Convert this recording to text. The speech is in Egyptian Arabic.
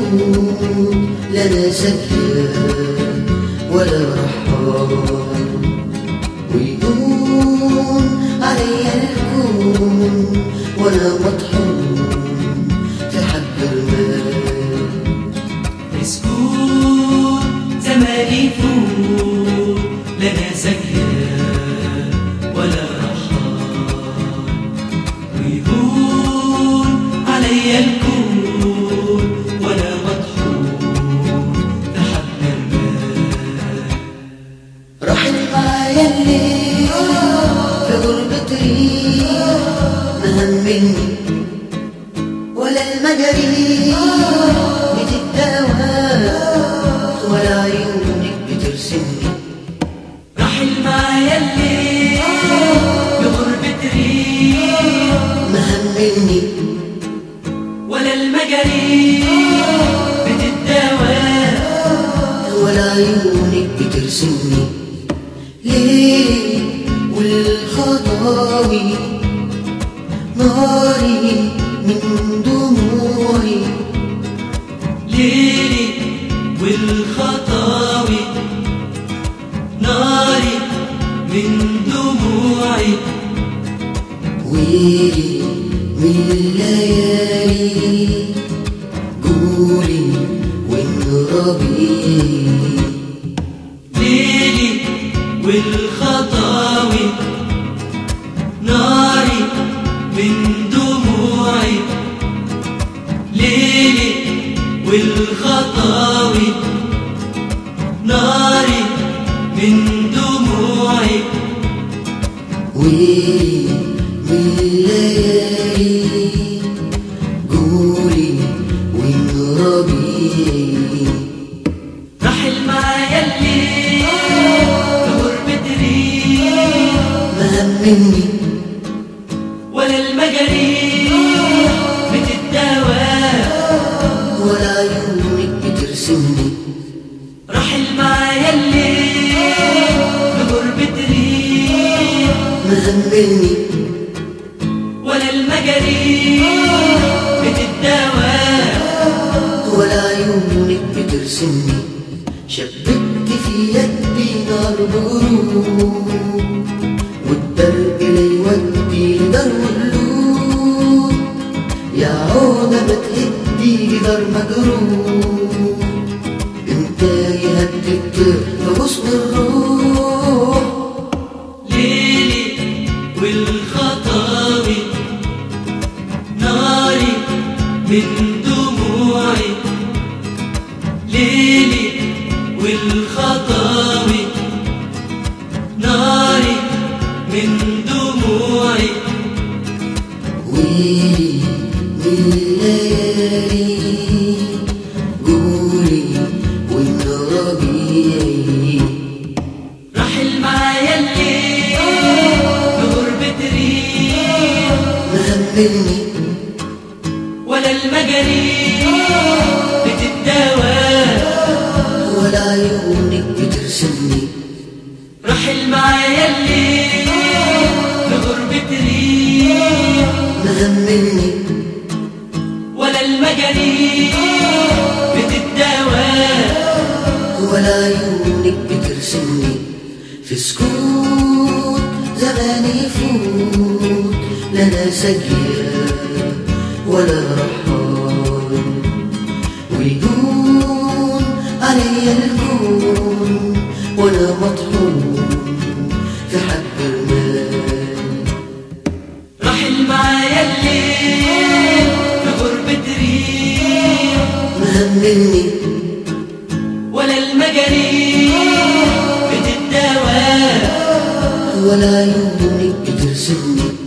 يكون لنا سكية ولا رحال ويكون علي الكون وانا مطحون في حب المال مسكون زماني يفوت لنا زكية ولا رحال ويهون علي الكون وانا مطحون تحت المال رحل معايا الليل في غربة ريح ما همني ولا المجاري بتداوى ولا عيونك بترسمني رحل معايا الليل بغربة ريح ما همني ولا المجاري بتداوى ولا عيونك بترسمني ليه والخطاوي ناري من دموعي ليلي والخطاوي ناري من دموعي ويلي من الليالي قولي وانربي ليلي والخطاوي ناري من دموعي ليلي والخطاوي ناري من دموعي ويلي من الليالي قولي وانربي رحل معايا الليل كغربة ريح ما همني ولا المجاريح بتداوى ولا عيونك بترسمني رحل معايا الليل بغربة ريح ما همني ولا المجاريح بتداوى ولا عيونك بترسمني شبكت في يدي نار برود والدرب ليودي لدار اللود يا عودة ما تهدي جدار مجروح انت يهدد في غصن الروح ليلي والخطاوي ناري من دموعي ليلي والخطاوي ناري من دموعي ويلي من الليالي قولي وان ربيعي رحل معايا الليل بغربة ريح ما همني ولا المجاريح بتداوى ولا عيونك بترسمني رحل معايا الليل بغربة ريح ما همني ولا المجاريح بتداوى ولا عيونك بترسمني في سكوت زماني يفوت لنا سجية ولا رحال ويكون علي الكون وانا مطحون في حب المال رحل معايا الليل بغربة ريح ما همني ولا المجاريح بتداوى ولا عيونك بترسمني